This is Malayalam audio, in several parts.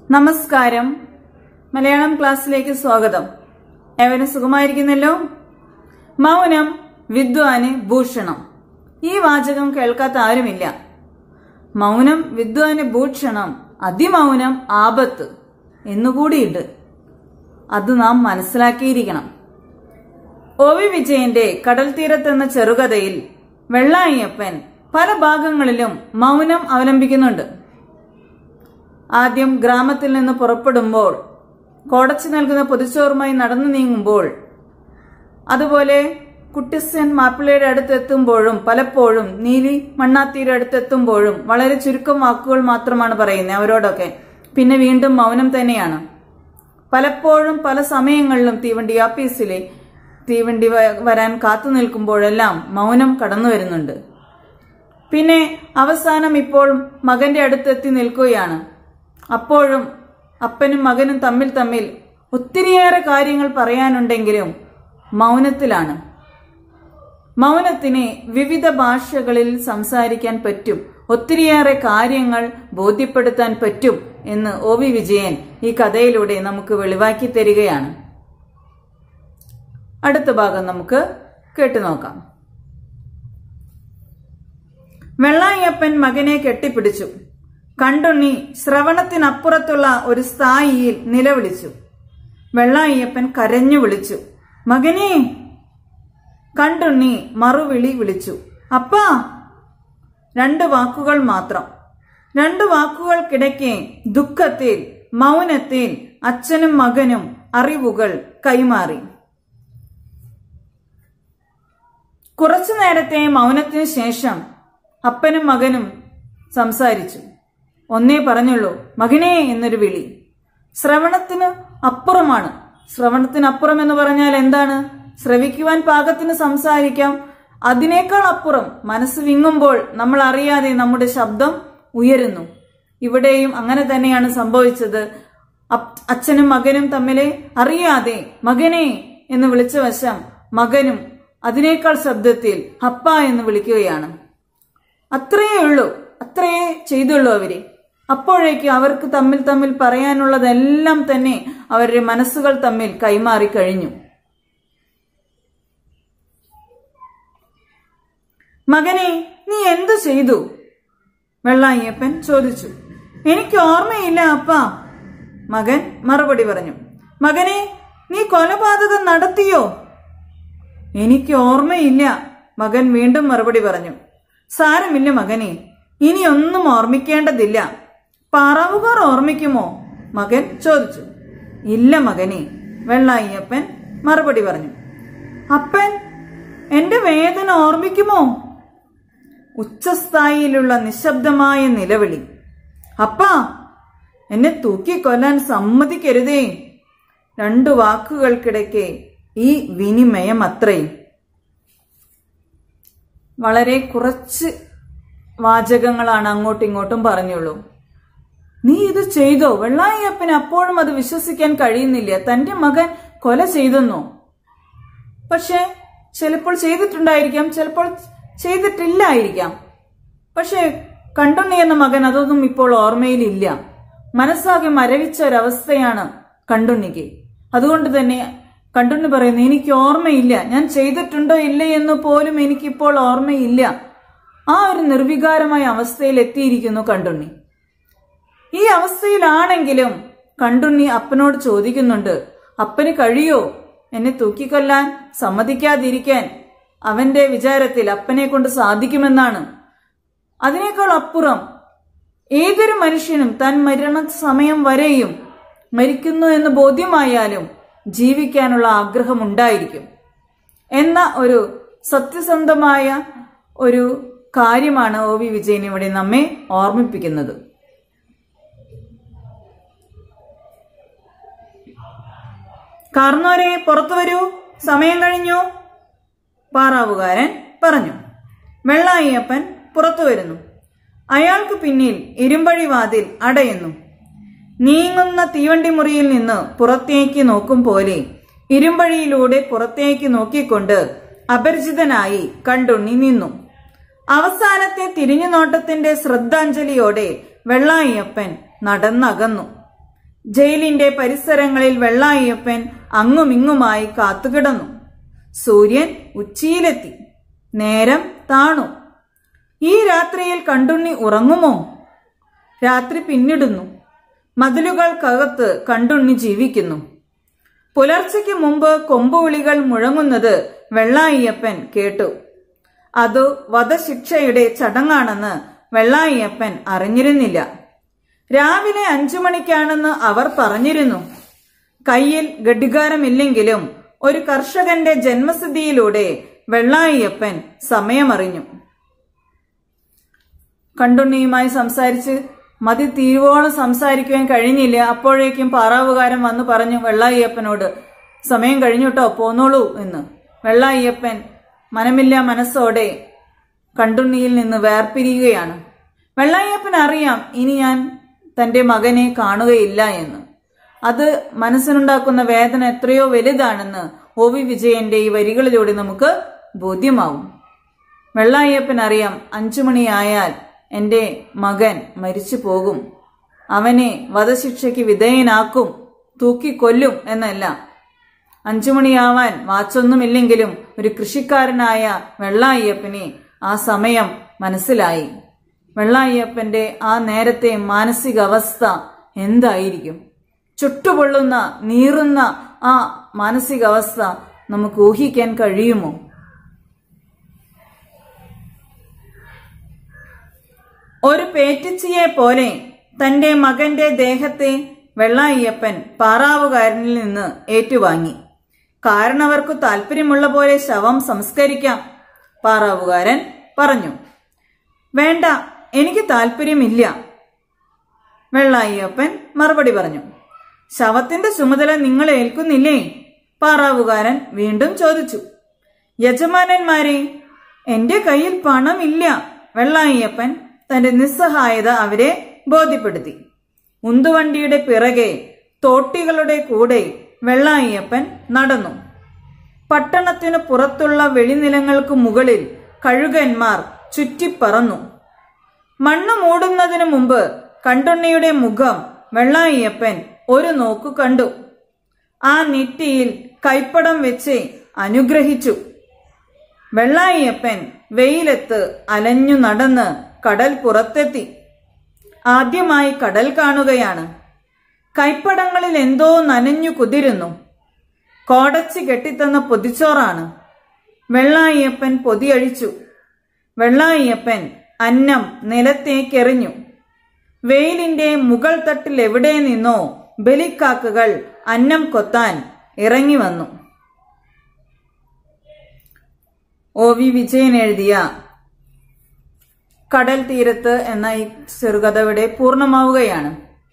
നമസ്കാരം മലയാളം ക്ലാസ്സിലേക്ക് സ്വാഗതം ഏവരും സുഖമായിരിക്കുന്നല്ലോ മൗനം വിദ്വാന് ഭൂഷണം ഈ വാചകം കേൾക്കാത്ത ആരുമില്ല മൗനം വിദ്വാന് ഭൂഷണം അതിമൗനം ആപത്ത് എന്നുകൂടിയുണ്ട് അത് നാം മനസ്സിലാക്കിയിരിക്കണം ഒ വി വിജയന്റെ കടൽ തീരത്തെന്ന ചെറുകഥയിൽ വെള്ളായിയപ്പൻ പല ഭാഗങ്ങളിലും മൗനം അവലംബിക്കുന്നുണ്ട് ആദ്യം ഗ്രാമത്തിൽ നിന്ന് പുറപ്പെടുമ്പോൾ കോടച്ചു നൽകുന്ന പൊതിച്ചോറുമായി നടന്നു നീങ്ങുമ്പോൾ അതുപോലെ കുട്ടിസ്യൻ മാപ്പിളയുടെ അടുത്തെത്തുമ്പോഴും പലപ്പോഴും നീലി മണ്ണാത്തിയുടെ അടുത്തെത്തുമ്പോഴും വളരെ ചുരുക്കം വാക്കുകൾ മാത്രമാണ് പറയുന്നത് അവരോടൊക്കെ പിന്നെ വീണ്ടും മൗനം തന്നെയാണ് പലപ്പോഴും പല സമയങ്ങളിലും തീവണ്ടി ആപ്പീസിലെ തീവണ്ടി വ- വരാൻ കാത്തു നിൽക്കുമ്പോഴെല്ലാം മൗനം കടന്നു വരുന്നുണ്ട് പിന്നെ അവസാനം ഇപ്പോൾ മകന്റെ അടുത്തെത്തി നിൽക്കുകയാണ് അപ്പോഴും അപ്പനും മകനും തമ്മിൽ തമ്മിൽ ഒത്തിരിയേറെ കാര്യങ്ങൾ പറയാനുണ്ടെങ്കിലും മൗനത്തിലാണ് മൗനത്തിന് വിവിധ ഭാഷകളിൽ സംസാരിക്കാൻ പറ്റും ഒത്തിരിയേറെ കാര്യങ്ങൾ ബോധ്യപ്പെടുത്താൻ പറ്റും എന്ന് ഒ വി വിജയൻ ഈ കഥയിലൂടെ നമുക്ക് വെളിവാക്കി തരികയാണ് അടുത്ത ഭാഗം നമുക്ക് കേട്ടുനോക്കാം വെള്ളായപ്പൻ മകനെ കെട്ടിപ്പിടിച്ചു കണ്ടുണ്ണി ശ്രവണത്തിനപ്പുറത്തുള്ള ഒരു സ്ഥായിയിൽ നിലവിളിച്ചു വെള്ളായപ്പൻ കരഞ്ഞു വിളിച്ചു മകനെ കണ്ടുണ്ണി മറുവിളി വിളിച്ചു അപ്പാ രണ്ട് വാക്കുകൾ മാത്രം രണ്ട് വാക്കുകൾക്കിടയ്ക്ക് ദുഃഖത്തിൽ മൗനത്തിൽ അച്ഛനും മകനും അറിവുകൾ കൈമാറി കുറച്ചു നേരത്തെ മൗനത്തിനു ശേഷം അപ്പനും മകനും സംസാരിച്ചു ഒന്നേ പറഞ്ഞുള്ളൂ മകനേ എന്നൊരു വിളി ശ്രവണത്തിന് അപ്പുറമാണ് ശ്രവണത്തിനപ്പുറം എന്ന് പറഞ്ഞാൽ എന്താണ് ശ്രവിക്കുവാൻ പാകത്തിന് സംസാരിക്കാം അതിനേക്കാൾ അപ്പുറം മനസ്സ് വിങ്ങുമ്പോൾ നമ്മൾ അറിയാതെ നമ്മുടെ ശബ്ദം ഉയരുന്നു ഇവിടെയും അങ്ങനെ തന്നെയാണ് സംഭവിച്ചത് അപ്- അച്ഛനും മകനും തമ്മിലെ അറിയാതെ മകനെ എന്ന് വിളിച്ച വശം മകനും അതിനേക്കാൾ ശബ്ദത്തിൽ അപ്പ എന്ന് വിളിക്കുകയാണ് അത്രയേ ഉള്ളൂ അത്രയേ ചെയ്തുള്ളൂ അവര് അപ്പോഴേക്ക് അവർക്ക് തമ്മിൽ തമ്മിൽ പറയാനുള്ളതെല്ലാം തന്നെ അവരുടെ മനസ്സുകൾ തമ്മിൽ കൈമാറി കഴിഞ്ഞു മകനെ നീ എന്തു ചെയ്തു വെള്ളായ്യപ്പൻ ചോദിച്ചു എനിക്ക് ഓർമ്മയില്ല അപ്പ മകൻ മറുപടി പറഞ്ഞു മകനെ നീ കൊലപാതകം നടത്തിയോ എനിക്ക് ഓർമ്മയില്ല മകൻ വീണ്ടും മറുപടി പറഞ്ഞു സാരമില്ല മകനെ ഇനി ഒന്നും ഓർമ്മിക്കേണ്ടതില്ല പാറാവുകാർ ഓർമ്മിക്കുമോ മകൻ ചോദിച്ചു ഇല്ല മകനെ വെള്ളായ്യപ്പൻ മറുപടി പറഞ്ഞു അപ്പൻ എന്റെ വേദന ഓർമ്മിക്കുമോ ഉച്ചസ്ഥായിയിലുള്ള നിശബ്ദമായ നിലവിളി അപ്പാ എന്നെ തൂക്കിക്കൊല്ലാൻ സമ്മതിക്കരുതേ രണ്ടു വാക്കുകൾക്കിടയ്ക്ക് ഈ വിനിമയം അത്രയും വളരെ കുറച്ച് വാചകങ്ങളാണ് അങ്ങോട്ടും ഇങ്ങോട്ടും പറഞ്ഞുള്ളൂ നീ ഇത് ചെയ്തോ വെള്ളായപ്പന് അപ്പോഴും അത് വിശ്വസിക്കാൻ കഴിയുന്നില്ല തന്റെ മകൻ കൊല ചെയ്തെന്നോ പക്ഷെ ചിലപ്പോൾ ചെയ്തിട്ടുണ്ടായിരിക്കാം ചിലപ്പോൾ ചെയ്തിട്ടില്ലായിരിക്കാം പക്ഷെ കണ്ടുണ്ണി എന്ന മകൻ അതൊന്നും ഇപ്പോൾ ഓർമ്മയിലില്ല മനസ്സാകെ മരവിച്ച ഒരവസ്ഥയാണ് കണ്ടുണ്ണിക്ക് അതുകൊണ്ട് തന്നെ കണ്ടുണ്ണി പറയുന്നു എനിക്ക് ഓർമ്മയില്ല ഞാൻ ചെയ്തിട്ടുണ്ടോ ഇല്ല എന്ന് പോലും എനിക്കിപ്പോൾ ഓർമ്മയില്ല ആ ഒരു നിർവികാരമായ അവസ്ഥയിൽ എത്തിയിരിക്കുന്നു കണ്ടുണ്ണി ഈ അവസ്ഥയിലാണെങ്കിലും കണ്ടുണ്ണി അപ്പനോട് ചോദിക്കുന്നുണ്ട് അപ്പന് കഴിയോ എന്നെ തൂക്കിക്കൊല്ലാൻ സമ്മതിക്കാതിരിക്കാൻ അവന്റെ വിചാരത്തിൽ അപ്പനെ കൊണ്ട് സാധിക്കുമെന്നാണ് അതിനേക്കാൾ അപ്പുറം ഏതൊരു മനുഷ്യനും താൻ മരണ സമയം വരെയും മരിക്കുന്നു എന്ന് ബോധ്യമായാലും ജീവിക്കാനുള്ള ആഗ്രഹം ഉണ്ടായിരിക്കും എന്ന ഒരു സത്യസന്ധമായ ഒരു കാര്യമാണ് ഒ വി വിജയൻ ഇവിടെ നമ്മെ ഓർമ്മിപ്പിക്കുന്നത് കാർന്നോരെ പുറത്തു വരൂ സമയം കഴിഞ്ഞു പാറാവുകാരൻ പറഞ്ഞു വെള്ളായിയപ്പൻ പുറത്തു വരുന്നു അയാൾക്ക് പിന്നിൽ ഇരുമ്പഴി വാതിൽ അടയുന്നു നീങ്ങുന്ന തീവണ്ടി മുറിയിൽ നിന്ന് പുറത്തേക്ക് നോക്കും പോലെ ഇരുമ്പഴിയിലൂടെ പുറത്തേക്ക് നോക്കിക്കൊണ്ട് അപരിചിതനായി കണ്ടുണ്ണി നിന്നു അവസാനത്തെ തിരിഞ്ഞുനോട്ടത്തിന്റെ ശ്രദ്ധാഞ്ജലിയോടെ വെള്ളായിയപ്പൻ നടന്നകന്നു ജയിലിന്റെ പരിസരങ്ങളിൽ വെള്ളായിയപ്പൻ അങ്ങുമിങ്ങുമായി കാത്തുകിടന്നു സൂര്യൻ ഉച്ചിയിലെത്തി നേരം താണു ഈ രാത്രിയിൽ കണ്ടുണ്ണി ഉറങ്ങുമോ രാത്രി പിന്നിടുന്നു മതിലുകൾക്കകത്ത് കണ്ടുണ്ണി ജീവിക്കുന്നു പുലർച്ചയ്ക്ക് മുമ്പ് കൊമ്പുവിളികൾ മുഴങ്ങുന്നത് വെള്ളായിയപ്പൻ കേട്ടു അതു വധശിക്ഷയുടെ ചടങ്ങാണെന്ന് വെള്ളായിയപ്പൻ അറിഞ്ഞിരുന്നില്ല രാവിലെ അഞ്ചു മണിക്കാണെന്ന് അവർ പറഞ്ഞിരുന്നു കയ്യിൽ ഘടികാരമില്ലെങ്കിലും ഒരു കർഷകന്റെ ജന്മസിദ്ധിയിലൂടെ വെള്ളായിയപ്പൻ സമയമറിഞ്ഞു കണ്ടുണ്ണിയുമായി സംസാരിച്ച് മതി തീരുവോളം സംസാരിക്കുവാൻ കഴിഞ്ഞില്ല അപ്പോഴേക്കും പാറാവുകാരൻ വന്നു പറഞ്ഞു വെള്ളായിയപ്പനോട് സമയം കഴിഞ്ഞുട്ടോ പോന്നോളൂ എന്ന് വെള്ളായിയപ്പൻ മനമില്ല മനസ്സോടെ കണ്ടുണ്ണിയിൽ നിന്ന് വേർപിരിയുകയാണ് വെള്ളായിയപ്പൻ അറിയാം ഇനി ഞാൻ തന്റെ മകനെ കാണുകയില്ല എന്ന് അത് മനസ്സിനുണ്ടാക്കുന്ന വേദന എത്രയോ വലുതാണെന്ന് ഒ വി വിജയന്റെ ഈ വരികളിലൂടെ നമുക്ക് ബോധ്യമാവും വെള്ളായ്യപ്പൻ അറിയാം അഞ്ചു മണിയായാൽ എന്റെ മകൻ മരിച്ചു പോകും അവനെ വധശിക്ഷയ്ക്ക് വിധേയനാക്കും തൂക്കിക്കൊല്ലും എന്നല്ല അഞ്ചു മണിയാവാൻ വാച്ചൊന്നുമില്ലെങ്കിലും ഒരു കൃഷിക്കാരനായ വെള്ളായ്യപ്പനെ ആ സമയം മനസ്സിലായി വെള്ളായ്യപ്പന്റെ ആ നേരത്തെ മാനസികാവസ്ഥ എന്തായിരിക്കും ചുട്ടുപൊള്ളുന്ന നീറുന്ന ആ മാനസികാവസ്ഥ നമുക്ക് ഊഹിക്കാൻ കഴിയുമോ ഒരു പേറ്റിച്ചിയെ പോലെ തന്റെ മകന്റെ ദേഹത്തെ വെള്ളായ്യപ്പൻ പാറാവുകാരനിൽ നിന്ന് ഏറ്റുവാങ്ങി കാരണവർക്ക് താല്പര്യമുള്ള പോലെ ശവം സംസ്കരിക്കാം പാറാവുകാരൻ പറഞ്ഞു വേണ്ട എനിക്ക് താല്പര്യമില്ല വെള്ളായ്യപ്പൻ മറുപടി പറഞ്ഞു ശവത്തിന്റെ ചുമതല നിങ്ങൾ ഏൽക്കുന്നില്ലേ പാറാവുകാരൻ വീണ്ടും ചോദിച്ചു യജമാനന്മാരെ എന്റെ കയ്യിൽ പണമില്ല വെള്ളായ്യപ്പൻ തന്റെ നിസ്സഹായത അവരെ ബോധ്യപ്പെടുത്തി ഉന്തുവണ്ടിയുടെ പിറകെ തോട്ടികളുടെ കൂടെ വെള്ളായ്യപ്പൻ നടന്നു പട്ടണത്തിനു പുറത്തുള്ള വെളിനിലങ്ങൾക്ക് മുകളിൽ കഴുകന്മാർ ചുറ്റിപ്പറന്നു മണ്ണ് മൂടുന്നതിനു മുമ്പ് കണ്ടുണ്ണിയുടെ മുഖം വെള്ളായിയപ്പൻ ഒരു നോക്കു കണ്ടു ആ നെറ്റിയിൽ കൈപ്പടം വെച്ച് അനുഗ്രഹിച്ചു വെള്ളായിയപ്പൻ വെയിലത്ത് അലഞ്ഞു നടന്ന് കടൽ പുറത്തെത്തി ആദ്യമായി കടൽ കാണുകയാണ് കൈപ്പടങ്ങളിൽ എന്തോ നനഞ്ഞു കുതിരുന്നു കോടച്ചി കെട്ടിത്തന്ന പൊതിച്ചോറാണ് വെള്ളായിയപ്പൻ പൊതിയഴിച്ചു വെള്ളായിയപ്പൻ അന്നം നിലത്തേക്കെറിഞ്ഞു വെയിലിന്റെ മുകൾ തട്ടിൽ എവിടെ നിന്നോ ബലിക്കാക്കകൾ അന്നം കൊത്താൻ ഇറങ്ങി വന്നു ഒ വി വിജയൻ എഴുതിയ കടൽ തീരത്ത് എന്ന ഈ ചെറുകഥ ഇവിടെ പൂർണ്ണമാവുകയാണ്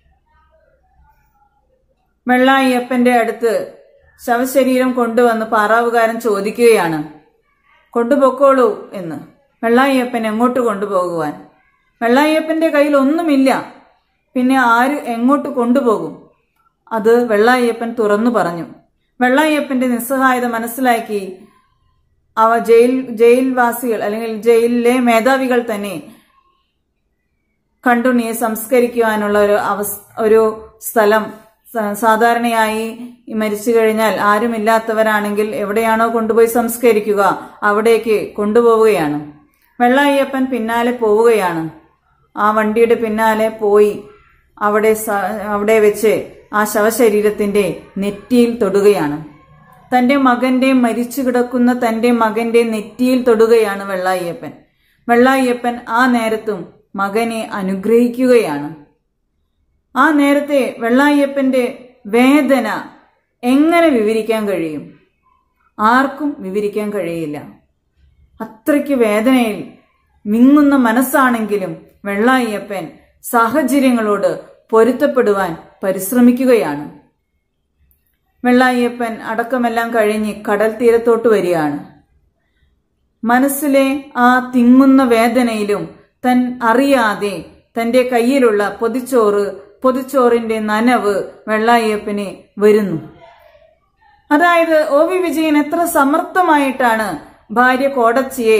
വെള്ളായിയപ്പന്റെ അടുത്ത് ശവശരീരം കൊണ്ടുവന്ന് പാറാവുകാരൻ ചോദിക്കുകയാണ് കൊണ്ടുപൊക്കോളൂ എന്ന് വെള്ളായിയപ്പൻ എങ്ങോട്ട് കൊണ്ടുപോകുവാൻ വെള്ളായിയപ്പന്റെ കയ്യിൽ ഒന്നുമില്ല പിന്നെ ആര് എങ്ങോട്ട് കൊണ്ടുപോകും അത് വെള്ളായിയപ്പൻ തുറന്നു പറഞ്ഞു വെള്ളായിയപ്പന്റെ നിസ്സഹായത മനസ്സിലാക്കി അവ ജയിൽ ജയിൽവാസികൾ അല്ലെങ്കിൽ ജയിലിലെ മേധാവികൾ തന്നെ കണ്ടുണ്ണിയെ സംസ്കരിക്കുവാനുള്ള ഒരു അവസ് ഒരു സ്ഥലം സ- സാധാരണയായി ഈ മരിച്ചു കഴിഞ്ഞാൽ ആരുമില്ലാത്തവരാണെങ്കിൽ എവിടെയാണോ കൊണ്ടുപോയി സംസ്കരിക്കുക അവിടേക്ക് കൊണ്ടുപോവുകയാണ് വെള്ളായ്യപ്പൻ പിന്നാലെ പോവുകയാണ് ആ വണ്ടിയുടെ പിന്നാലെ പോയി അവിടെ സ- അവിടെ വെച്ച് ആ ശവശരീരത്തിന്റെ നെറ്റിയിൽ തൊടുകയാണ് തന്റെ മകന്റെ മരിച്ചു കിടക്കുന്ന തന്റെ മകന്റെ നെറ്റിയിൽ തൊടുകയാണ് വെള്ളായ്യപ്പൻ വെള്ളായ്യപ്പൻ ആ നേരത്തും മകനെ അനുഗ്രഹിക്കുകയാണ് ആ നേരത്തെ വെള്ളായ്യപ്പന്റെ വേദന എങ്ങനെ വിവരിക്കാൻ കഴിയും ആർക്കും വിവരിക്കാൻ കഴിയില്ല അത്രയ്ക്ക് വേദനയിൽ വിങ്ങുന്ന മനസ്സാണെങ്കിലും വെള്ളായ്യപ്പൻ സാഹചര്യങ്ങളോട് പൊരുത്തപ്പെടുവാൻ പരിശ്രമിക്കുകയാണ് വെള്ളായ്യപ്പൻ അടക്കമെല്ലാം കഴിഞ്ഞ് കടൽ തീരത്തോട്ട് വരികയാണ് മനസ്സിലെ ആ തിങ്ങുന്ന വേദനയിലും തൻ അറിയാതെ തന്റെ കയ്യിലുള്ള പൊതിച്ചോറ് പൊതിച്ചോറിന്റെ നനവ് വെള്ളായ്യപ്പനെ വരുന്നു അതായത് ഒ വി വിജയൻ എത്ര സമർത്ഥമായിട്ടാണ് ഭാര്യ കോടച്ചിയെ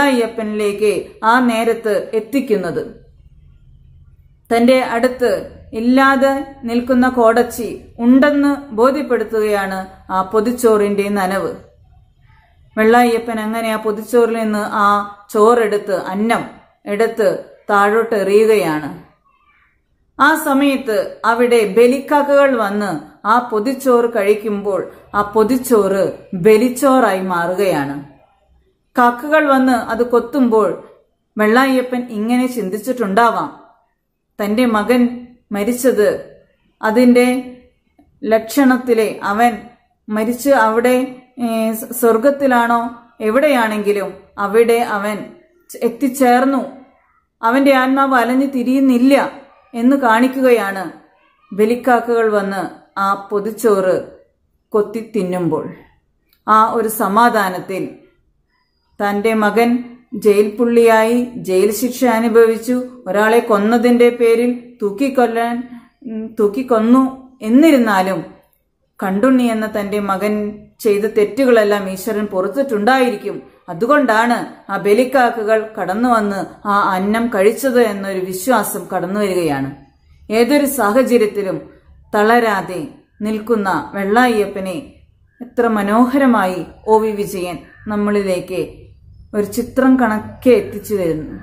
വെള്ളായ്യപ്പനിലേക്ക് ആ നേരത്ത് എത്തിക്കുന്നത് തന്റെ അടുത്ത് ഇല്ലാതെ നിൽക്കുന്ന കോടച്ചി ഉണ്ടെന്ന് ബോധ്യപ്പെടുത്തുകയാണ് ആ പൊതിച്ചോറിന്റെ നനവ് വെള്ളായ്യപ്പൻ അങ്ങനെ ആ പൊതിച്ചോറിൽ നിന്ന് ആ ചോറെടുത്ത് അന്നം എടുത്ത് താഴോട്ട് എറിയുകയാണ് ആ സമയത്ത് അവിടെ ബലിക്കാക്കകൾ വന്ന് ആ പൊതിച്ചോറ് കഴിക്കുമ്പോൾ ആ പൊതിച്ചോറ് ബലിച്ചോറായി മാറുകയാണ് കാക്കകൾ വന്ന് അത് കൊത്തുമ്പോൾ വെള്ളായ്യപ്പൻ ഇങ്ങനെ ചിന്തിച്ചിട്ടുണ്ടാവാം തന്റെ മകൻ മരിച്ചത് അതിന്റെ ലക്ഷണത്തിലെ അവൻ മരിച്ച് അവിടെ ഏ, സ് സ്വർഗത്തിലാണോ എവിടെയാണെങ്കിലും അവിടെ അവൻ എത്തിച്ചേർന്നു അവന്റെ ആത്മാവ് അലഞ്ഞു തിരിയുന്നില്ല എന്ന് കാണിക്കുകയാണ് ബലിക്കാക്കകൾ വന്ന് ആ പൊതിച്ചോറ് കൊത്തി തിന്നുമ്പോൾ ആ ഒരു സമാധാനത്തിൽ തന്റെ മകൻ ജയിൽ പുള്ളിയായി ജയിൽ ശിക്ഷ അനുഭവിച്ചു ഒരാളെ കൊന്നതിന്റെ പേരിൽ തൂക്കിക്കൊല്ലാൻ ഉം, തൂക്കിക്കൊന്നു എന്നിരുന്നാലും കണ്ടുണ്ണി എന്ന തന്റെ മകൻ ചെയ്ത തെറ്റുകളെല്ലാം ഈശ്വരൻ പുറത്തിട്ടുണ്ടായിരിക്കും അതുകൊണ്ടാണ് ആ ബലിക്കാക്കുകൾ കടന്നു വന്ന് ആ അന്നം കഴിച്ചത് എന്നൊരു വിശ്വാസം കടന്നു വരികയാണ് ഏതൊരു സാഹചര്യത്തിലും തളരാതെ നിൽക്കുന്ന വെള്ളായ്യപ്പനെ എത്ര മനോഹരമായി ഒ വി വിജയൻ നമ്മളിലേക്ക് ഒരു ചിത്രം കണക്കെ എത്തിച്ചു വരുന്നു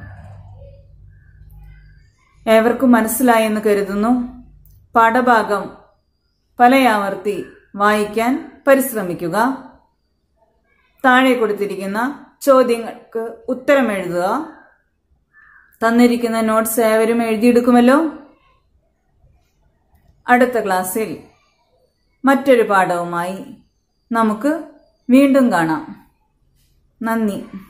ഏവർക്കും മനസ്സിലായെന്ന് കരുതുന്നു പാഠഭാഗം പലയാവർത്തി വായിക്കാൻ പരിശ്രമിക്കുക താഴെ കൊടുത്തിരിക്കുന്ന ചോദ്യങ്ങൾക്ക് ഉത്തരം എഴുതുക തന്നിരിക്കുന്ന നോട്ട്സ് ഏവരും എഴുതിയെടുക്കുമല്ലോ അടുത്ത ക്ലാസ്സിൽ മറ്റൊരു പാഠവുമായി നമുക്ക് വീണ്ടും കാണാം നന്ദി